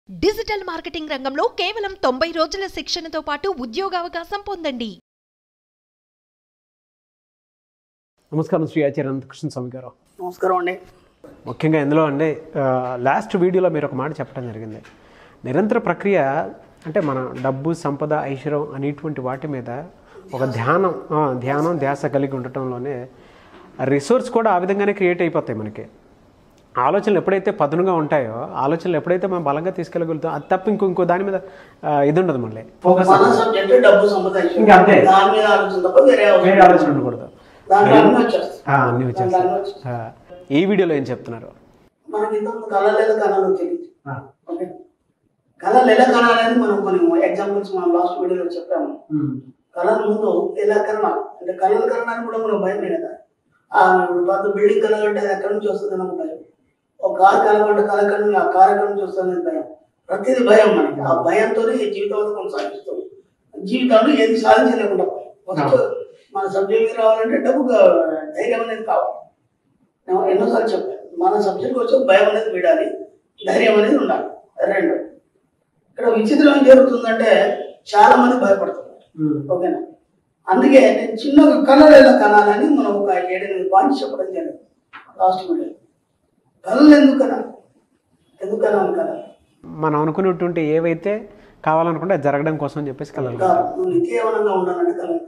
Digital marketing రంగంలో కేవలం తొంభై రోజుల శిక్షణతో పాటు ఉద్యోగావకాశం పొందండి నమస్కారం శ్రీ ఆచార్య అనంతకృష్ణ స్వామి గారు నమస్కారం అండి ముఖ్యంగా ఇందులో అండి ఆ, లాస్ట్ వీడియోలో మీరు ఒక మాట చెప్పడం జరిగింది నిరంతర ప్రక్రియ అంటే మన డబ్బు సంపద ఐశ్వర్యం అనేటువంటి వాటి మీద ఒక ధ్యానం ఆ, ధ్యానం ధ్యాస కలిగి ఉండటంలోనే రిసోర్స్ కూడా ఆ విధంగానే క్రియేట్ అయిపోతాయి మనకి ఆలోచనలు ఎప్పుడైతే పదునుగా ఉంటాయో ఆలోచనలు ఎప్పుడైతే మనం బలంగా తీసుకెళ్ళగలుగుతాం అది తప్ప ఇంకో ఇంకో దాని మీద ఆ, ఇది ఉండదు మళ్ళీ ఫోకస్ మన సబ్జెక్ట్ డబ్బు సంపాదించడం ఇంకా అంతే. దాని మీద ఆలోచన తప్ప వేరే వేరే ఆలోచన ఉండకూడదు దాంట్లో అన్నీ వచ్చేస్తాయి ఆ, అన్నీ దాంట్లో వచ్చేస్తాయి అన్నీ వచ్చేస్తాయి. ఆ, ఈ వీడియోలో ఏం చెప్తున్నారు మనకి ఇంతకుముందు కళలు ఎలా కనాలో తెలియదు ఓకే కళలు ఎలా కనాలని మనం కొన్ని ఎగ్జాంపుల్స్ మనం లాస్ట్ వీడియోలో చెప్పాము కళల ముందు ఎలా కనాలి అంటే కళలు కనడానికి కూడా మనం భయమే కదా ఆ ఇప్పుడు పెద్ద బిల్డింగ్ కలగంటే అది ఎక్కడి నుంచి వస్తుంది నాకు భయం ఒక కార్ కలగంటే కళ ఎక్కడి నుంచి ఆ కార్ ఎక్కడి నుంచి వస్తుంది అని భయం ప్రతిదీ భయం మనకి ఆ భయంతోనే జీవితం కొనసాగిస్తాం జీవితంలో ఏది సాధించలేకుండా ఫస్ట్ మన సబ్జెక్ట్ రావాలంటే డబ్బు కావాలి, ధైర్యం అనేది కావాలి నేను ఎన్నోసార్లు చెప్పాను మన సబ్జెక్ట్ వచ్చి భయం అనేది విడాలి ధైర్యం అనేది ఉండాలి రెండు ఇక్కడ విచిత్రం ఏం జరుగుతుందంటే చాలా మంది భయపడుతున్నారు ఓకేనా అందుకే నేను చిన్నగా కళలు ఎలా కనాలని మనం ఒక ఏడెనిమిది పాయింట్స్ చెప్పడం జరిగింది లాస్ట్ వీడియో కళలు ఎందుకు కనాలి ఎందుకు కనాలి కనాలి మనం అనుకున్నటువంటి ఏవైతే కావాలనుకుంటే అది జరగడం కోసం అని చెప్పేసి కలలు ఇంకా నువ్వు నిత్యవనంగా ఉండాలంటే కళలు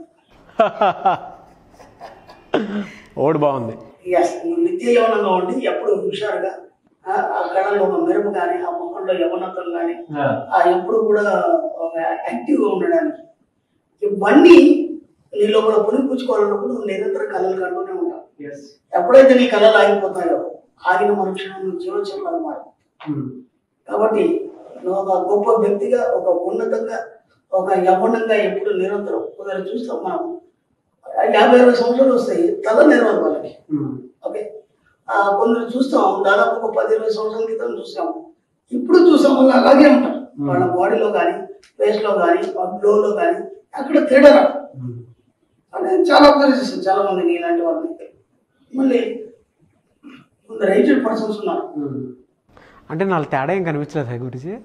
ఓడి బాగుంది ఎస్ నువ్వు నిత్య యవనంగా ఉండి ఎప్పుడు హుషారుగా ఆ ఆ కళలో ఒక మెరుపు కానీ ఆ ముఖంలో యవనత్వం కానీ ఆ ఎప్పుడు కూడా ఒక యాక్టివ్గా ఉండడానికి ఇవన్నీ నీ లోపల పునిపుచ్చుకోవాలన్నప్పుడు నువ్వు నిరంతరం కళలు కంటూనే ఉంటావు ఎప్పుడైతే నీ కళలు ఆగిపోతాయో ఆగిన మరుక్షణం నువ్వు జీవచంలో మారు కాబట్టి నువ్వు ఒక గొప్ప వ్యక్తిగా ఒక ఉన్నతంగా ఒక యవ్వనంగా ఎప్పుడు నిరంతరం కొందరు చూస్తాం మనం యాభై అరవై సంవత్సరాలు వస్తాయి తల నిర్వహణ వాళ్ళకి ఓకే ఆ, కొందరు చూస్తాం దాదాపు ఒక పది ఇరవై సంవత్సరాల క్రితం చూసాం ఇప్పుడు చూసాం వాళ్ళు అలాగే ఉంటారు వాళ్ళ బాడీలో కానీ ఫేస్లో కానీ బ్లోలో కానీ అక్కడ తేడా రాదు అనేది చాలా అబ్జర్వ్ చేస్తాను చాలా మంది ఇలాంటి వాళ్ళని మళ్ళీ కొందరు ఏజ్డ్ పర్సన్స్ ఉన్నారు అంటే నాకు తేడా ఏం కనిపించలేదు గురించి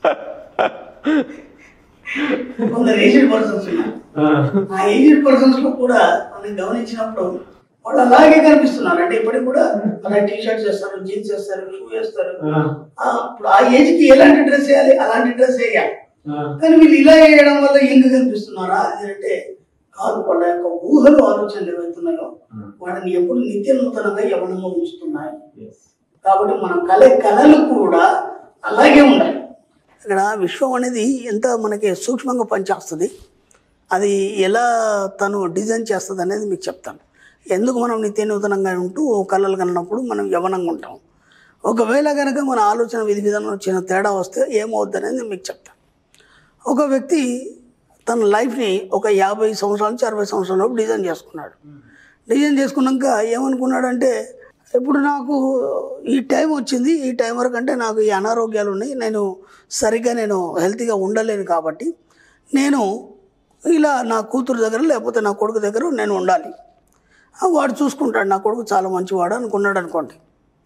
కొందరు ఏజ్డ్ పర్సన్స్ ఉన్నారు ఆ ఏజ్డ్ పర్సన్స్ లో కూడా మనం గమనించినప్పుడు వాళ్ళు అలాగే కనిపిస్తున్నారు అంటే ఇప్పటికి కూడా అలా టీ షర్ట్స్ వేస్తారు జీన్స్ వేస్తారు షూ వేస్తారు ఆ, ఇప్పుడు ఆ ఏజ్ కి ఎలాంటి డ్రెస్ వేయాలి అలాంటి డ్రెస్ వేయాలి కానీ వీళ్ళు ఇలా వేయడం వల్ల ఇంకా కనిపిస్తున్నారా అది అంటే కాదు వాళ్ళ యొక్క ఊహలు ఆలోచనలు ఏవైతున్నాయో వాళ్ళని ఎప్పుడు నిత్య నూతనంగా యవనంగా ఉంచుతున్నాయి కాబట్టి మన కళ కళలు కూడా అలాగే ఉండాలి ఇక్కడ విశ్వం అనేది ఎంత మనకి సూక్ష్మంగా పనిచేస్తుంది అది ఎలా తను డిజైన్ చేస్తుంది అనేది మీకు చెప్తాను ఎందుకు మనం నిత్య నూతనంగా ఉంటూ కళలు కన్నప్పుడు మనం యవనంగా ఉంటాం ఒకవేళ కనుక మన ఆలోచన విధి విధానం చిన్న తేడా వస్తే ఏమవుద్ది అనేది నేను మీకు చెప్తాను ఒక వ్యక్తి తన లైఫ్ని ఒక యాభై సంవత్సరాల నుంచి అరవై సంవత్సరాల డిజైన్ చేసుకున్నాడు డిజైన్ చేసుకున్నాక ఏమనుకున్నాడంటే ఇప్పుడు నాకు ఈ టైం వచ్చింది ఈ టైం వరకు అంటే నాకు ఈ అనారోగ్యాలు ఉన్నాయి నేను సరిగ్గా నేను హెల్తీగా ఉండలేను కాబట్టి నేను ఇలా నా కూతురు దగ్గర లేకపోతే నా కొడుకు దగ్గర నేను ఉండాలి ఆ, వాడు చూసుకుంటాడు నా కొడుకు చాలా మంచివాడు అనుకున్నాడు అనుకోండి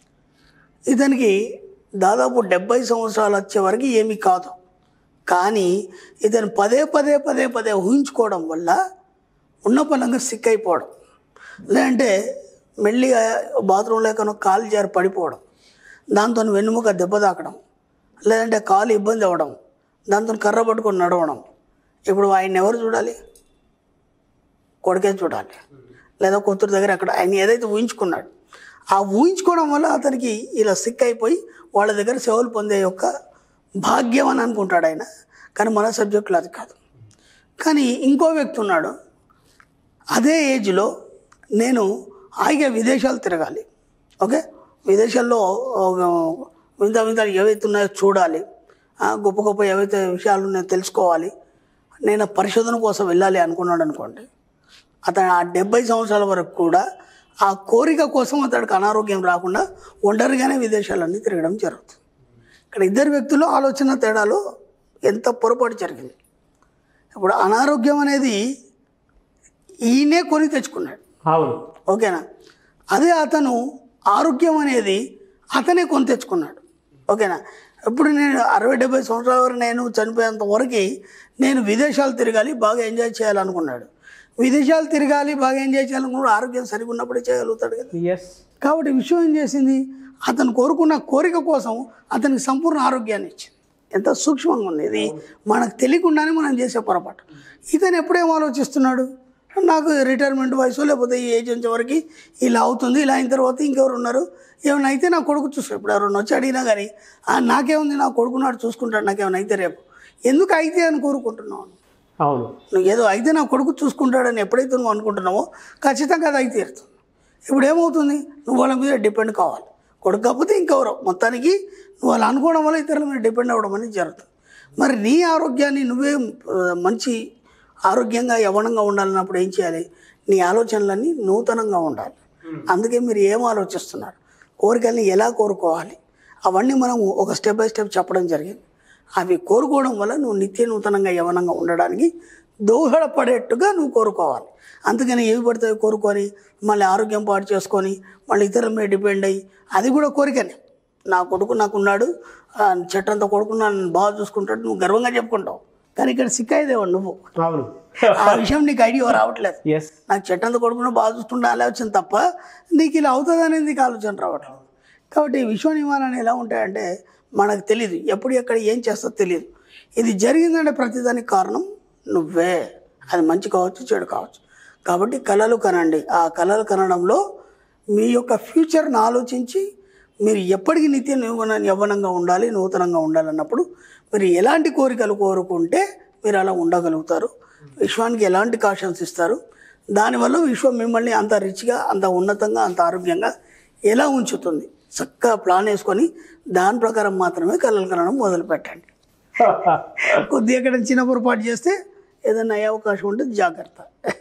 ఇతనికి దాదాపు డెబ్బై సంవత్సరాలు వచ్చే వరకు ఏమీ కాదు కానీ ఇతను పదే పదే పదే పదే ఊహించుకోవడం వల్ల ఉన్న పనంగా సిక్ అయిపోవడం లేదంటే మెల్లిగా బాత్రూంలో ఎక్కడో కాలు జారి పడిపోవడం దాంతో వెన్నుముక దెబ్బ తాకడం లేదంటే కాలు ఇబ్బంది అవ్వడం దాంతో కర్ర పట్టుకొని నడవడం ఇప్పుడు ఆయన ఎవరు చూడాలి కొడుకే చూడాలి లేదా కూతురు దగ్గర అక్కడ ఆయన ఏదైతే ఊహించుకున్నాడు ఆ ఊహించుకోవడం వల్ల అతనికి ఇలా సిక్ అయిపోయి వాళ్ళ దగ్గర సేవలు పొందే యొక్క భాగ్యం అని అనుకుంటాడు ఆయన కానీ మన సబ్జెక్టులో అది కాదు కానీ ఇంకో వ్యక్తి ఉన్నాడు అదే ఏజ్లో నేను హాయిగా విదేశాలు తిరగాలి ఓకే విదేశాల్లో ఒక వింత వింతలు ఏవైతే ఉన్నాయో చూడాలి ఆ, గొప్ప గొప్ప ఏవైతే విషయాలు ఉన్నాయో తెలుసుకోవాలి నేను పరిశోధన కోసం వెళ్ళాలి అనుకున్నాడు అనుకోండి అతను ఆ డెబ్బై సంవత్సరాల వరకు కూడా ఆ కోరిక కోసం అతడికి అనారోగ్యం రాకుండా ఒంటరిగానే విదేశాలన్నీ తిరగడం జరుగుతుంది ఇక్కడ ఇద్దరు వ్యక్తులు ఆలోచన తేడాలో ఎంత పొరపాటు జరిగింది ఇప్పుడు అనారోగ్యం అనేది ఈయనే కొని తెచ్చుకున్నాడు అవును ఓకేనా అదే అతను ఆరోగ్యం అనేది అతనే కొని తెచ్చుకున్నాడు ఓకేనా ఎప్పుడు నేను అరవై డెబ్బై సంవత్సరాల వరకు నేను చనిపోయేంత వరకు నేను విదేశాలు తిరగాలి బాగా ఎంజాయ్ చేయాలనుకున్నాడు విదేశాలు తిరగాలి బాగా ఎంజాయ్ చేయాలనుకున్నాడు ఆరోగ్యం సరిగా ఉన్నప్పుడే చేయగలుగుతాడు కదా ఎస్ కాబట్టి విషయం ఏం చేసింది అతను కోరుకున్న కోరిక కోసం అతనికి సంపూర్ణ ఆరోగ్యాన్ని ఇచ్చింది ఎంత సూక్ష్మంగా ఉంది ఇది మనకు తెలియకుండానే మనం చేసే పొరపాటు ఇతను ఎప్పుడేం ఆలోచిస్తున్నాడు నాకు రిటైర్మెంట్ వయసు లేకపోతే ఈ ఏజ్ వచ్చే వరకు ఇలా అవుతుంది ఇలా అయిన తర్వాత ఇంకెవరు ఉన్నారు ఏమైనా అయితే నా కొడుకు చూసుకో ఇప్పుడు ఎవరైనా వచ్చి అడిగినా కానీ "ఆ, నాకేముంది నా కొడుకున్నాడు చూసుకుంటాడు నాకేమైనా అయితే రేపు ఎందుకు అయితే అని కోరుకుంటున్నావు అవును నువ్వు ఏదో అయితే నా కొడుకు చూసుకుంటాడని ఎప్పుడైతే నువ్వు అనుకుంటున్నావో ఖచ్చితంగా అది అయితే తీరుతుంది ఇప్పుడు ఏమవుతుంది నువ్వు వాళ్ళ మీద డిపెండ్ కావాలి కొడుకు కాకపోతే ఇంకెవరో మొత్తానికి నువ్వు అలా అనుకోవడం వల్ల ఇతరుల మీద డిపెండ్ అవ్వడం అనేది జరుగుతుంది మరి నీ ఆరోగ్యాన్ని నువ్వే ఆ, మంచి ఆరోగ్యంగా యవనంగా ఉండాలన్నప్పుడు ఏం చేయాలి నీ ఆలోచనలన్నీ నూతనంగా ఉండాలి అందుకే మీరు ఏం ఆలోచిస్తున్నారు కోరికల్ని ఎలా కోరుకోవాలి అవన్నీ మనం ఒక స్టెప్ బై స్టెప్ చెప్పడం జరిగింది అవి కోరుకోవడం వల్ల నువ్వు నిత్య నూతనంగా యవనంగా ఉండడానికి దోహదపడేట్టుగా నువ్వు కోరుకోవాలి అందుకని ఏవి పడితే అవి కోరుకొని మళ్ళీ ఆరోగ్యం పాడు చేసుకొని మళ్ళీ ఇతరుల మీద డిపెండ్ అయ్యి అది కూడా కోరికనే నా కొడుకు నాకున్నాడు ఆ, చెట్టంత కొడుకు నన్ను బాగా చూసుకుంటాడు నువ్వు గర్వంగా చెప్పుకుంటావు కానీ ఇక్కడ సిక్కాయిదేవా నువ్వు అవును ఆ విషయం నీకు ఐడియా రావట్లేదు ఎస్ నాకు చెట్టంత కొడుకున్న బాగా చూస్తుంటే ఆలోచన తప్ప నీకు ఇలా అవుతుంది అనేది నీకు ఆలోచన రావట్లేదు కాబట్టి ఈ విశ్వ నియమాలు ఎలా ఉంటాయంటే మనకు తెలియదు ఎప్పుడు ఎక్కడ ఏం చేస్తో తెలియదు ఇది జరిగిందంటే ప్రతిదానికి కారణం నువ్వే అది మంచి కావచ్చు చెడు కావచ్చు కాబట్టి కళలు కనండి ఆ కళలు కనడంలో మీ యొక్క ఫ్యూచర్ని ఆలోచించి మీరు ఎప్పటికీ నిత్య యవ్వన యవ్వనంగా ఉండాలి నూతనంగా ఉండాలన్నప్పుడు మీరు ఎలాంటి కోరికలు కోరుకుంటే మీరు అలా ఉండగలుగుతారు విశ్వానికి ఎలాంటి కాషన్స్ ఇస్తారు దానివల్ల విశ్వం మిమ్మల్ని అంత రిచ్గా అంత ఉన్నతంగా అంత ఆరోగ్యంగా ఎలా ఉంచుతుంది చక్కగా ప్లాన్ వేసుకొని దాని ప్రకారం మాత్రమే కళలు కనడం మొదలు పెట్టండి కొద్దిగా ఎక్కడ చిన్న పొరపాటు చేస్తే ఏదైనా అయ్యే అవకాశం ఉంటుంది జాగ్రత్త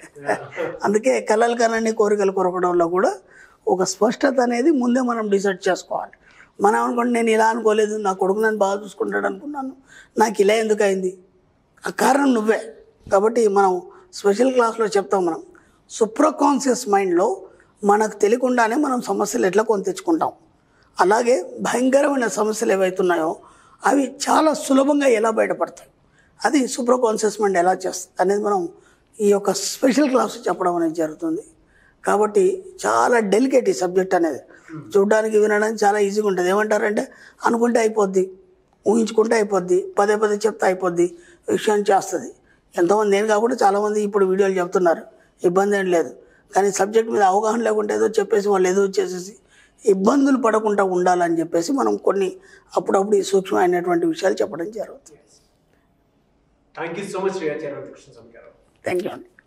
అందుకే కళలు కనండి కోరికలు కొరకడంలో కూడా ఒక స్పష్టత అనేది ముందే మనం డిసైడ్ చేసుకోవాలి మనం అనుకోండి నేను ఇలా అనుకోలేదు నా కొడుకు నన్ను బాగా చూసుకుంటాడు అనుకున్నాను నాకు ఇలా ఎందుకు అయింది ఆ కారణం నువ్వే కాబట్టి మనం స్పెషల్ క్లాస్లో చెప్తాం మనం సుప్రకాన్షియస్ మైండ్లో మనకు తెలియకుండానే మనం సమస్యలు ఎట్లా కొని తెచ్చుకుంటాం అలాగే భయంకరమైన సమస్యలు ఏవైతున్నాయో అవి చాలా సులభంగా ఎలా బయటపడతాయి అది సూపర్ కాన్షియస్ మైండ్ ఎలా చేస్తుంది అనేది మనం ఈ యొక్క స్పెషల్ క్లాస్ చెప్పడం అనేది జరుగుతుంది కాబట్టి చాలా డెలికేట్ ఈ సబ్జెక్ట్ అనేది చూడడానికి వినడానికి చాలా ఈజీగా ఉంటుంది ఏమంటారంటే అనుకుంటే అయిపోద్ది ఊహించుకుంటే అయిపోద్ది పదే పదే చెప్తే అయిపోద్ది విషయం చేస్తుంది ఎంతోమంది నేను కాకుండా చాలామంది ఇప్పుడు వీడియోలు చెప్తున్నారు ఇబ్బంది ఏం లేదు కానీ సబ్జెక్ట్ మీద అవగాహన లేకుంటే ఏదో చెప్పేసి వాళ్ళు ఏదో చేసేసి ఇబ్బందులు పడకుండా ఉండాలని చెప్పేసి మనం కొన్ని అప్పుడప్పుడు ఈ సూక్ష్మమైనటువంటి విషయాలు చెప్పడం జరుగుతుంది thank you so much Shri Acharya Krishna Swami గారు థ్యాంక్ యూ అండి